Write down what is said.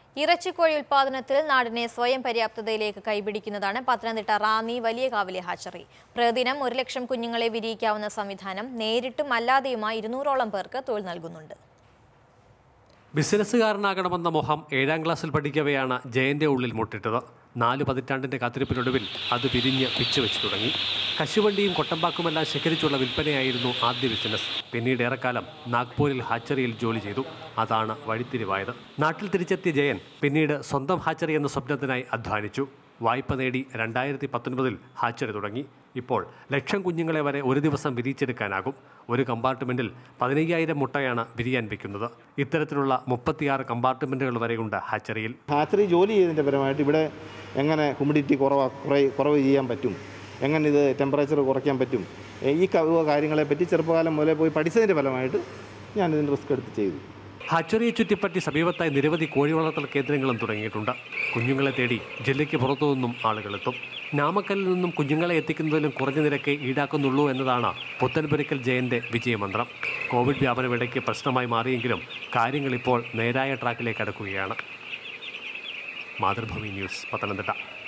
ഇറച്ചിക്കോഴി ഉൽപാദനത്തിൽ നാടിനെ സ്വയം പര്യാപ്തതയിലേക്ക് കൈപിടിക്കുന്നതാണ് പത്തനംതിട്ട റാന്നി വലിയ കാവിലെ ഹാച്ചറി പ്രതിദിനം ഒരു ലക്ഷം കുഞ്ഞുങ്ങളെ വിരിയിക്കാവുന്ന സംവിധാനം നേരിട്ടും അല്ലാതെയുമായി ഇരുന്നൂറോളം പേർക്ക് തൊഴിൽ നൽകുന്നുണ്ട് ബിസിനസ്സുകാരനാകണമെന്ന മോഹം ഏഴാം ക്ലാസ്സിൽ പഠിക്കവെയാണ് ജയന്റെ ഉള്ളിൽ മുട്ടിട്ടത് നാല് പതിറ്റാണ്ടിന്റെ കാത്തിരിപ്പിനൊടുവിൽ അത് പിരിഞ്ഞ് പിച്ചുവെച്ച് തുടങ്ങി കശുവണ്ടിയും കൊട്ടമ്പാക്കുമെല്ലാം ശേഖരിച്ചുള്ള വിൽപ്പനയായിരുന്നു ആദ്യ ബിസിനസ് പിന്നീട് ഏറെക്കാലം നാഗ്പൂരിൽ ഹാച്ചറിയിൽ ജോലി ചെയ്തു അതാണ് വഴിത്തിരിവായത് നാട്ടിൽ തിരിച്ചെത്തിയ ജയൻ പിന്നീട് സ്വന്തം ഹാച്ചറി എന്ന സ്വപ്നത്തിനായി അധ്വാനിച്ചു വായ്പ നേടി രണ്ടായിരത്തി പത്തൊൻപതിൽ ഹാച്ചറി തുടങ്ങി ഇപ്പോൾ ലക്ഷം കുഞ്ഞുങ്ങളെ വരെ ഒരു ദിവസം വിരിയിച്ചെടുക്കാനാകും ഒരു കമ്പാർട്ട്മെന്റിൽ പതിനയ്യായിരം മുട്ടയാണ് വിരിയാൻ വെക്കുന്നത് ഇത്തരത്തിലുള്ള മുപ്പത്തിയാറ് കമ്പാർട്ട്മെന്റുകൾ വരെയുണ്ട് ഹാച്ചറിയിൽ ഹാച്ചറി ജോലി ചെയ്തതിൻ്റെ പരമായിട്ട് ഇവിടെ എങ്ങനെ ഹ്യൂമിഡിറ്റി കുറവ് കുറേ കുറവ് ചെയ്യാൻ പറ്റും എങ്ങനെ ഇത് ടെമ്പറേച്ചർ കുറയ്ക്കാൻ പറ്റും ഏ, ഈ ക- കാര്യങ്ങളെപ്പറ്റി ചെറുപ്പകാലം മുതലേ പോയി പഠിച്ചതിൻ്റെ ഫലമായിട്ട് ഞാനിതിന് റിസ്ക് എടുത്ത് ചെയ്തു ഹാച്ചറിയെ ചുറ്റിപ്പറ്റി സമീപത്തായി നിരവധി കോഴി വളർത്തൽ കേന്ദ്രങ്ങളും തുടങ്ങിയിട്ടുണ്ട് കുഞ്ഞുങ്ങളെ തേടി ജില്ലയ്ക്ക് പുറത്തു നിന്നും ആളുകളെത്തും നാമക്കലിൽ നിന്നും കുഞ്ഞുങ്ങളെ എത്തിക്കുന്നതിലും കുറഞ്ഞ നിരക്കേ ഈടാക്കുന്നുള്ളൂ എന്നതാണ് പുത്തൻപുരക്കൽ ജയന്റെ വിജയമന്ത്രം കോവിഡ് വ്യാപനമിടയ്ക്ക് പ്രശ്നമായി മാറിയെങ്കിലും കാര്യങ്ങൾ ഇപ്പോൾ നേരായ ട്രാക്കിലേക്ക് അടുക്കുകയാണ് മാതൃഭൂമി ന്യൂസ് പത്തനംതിട്ട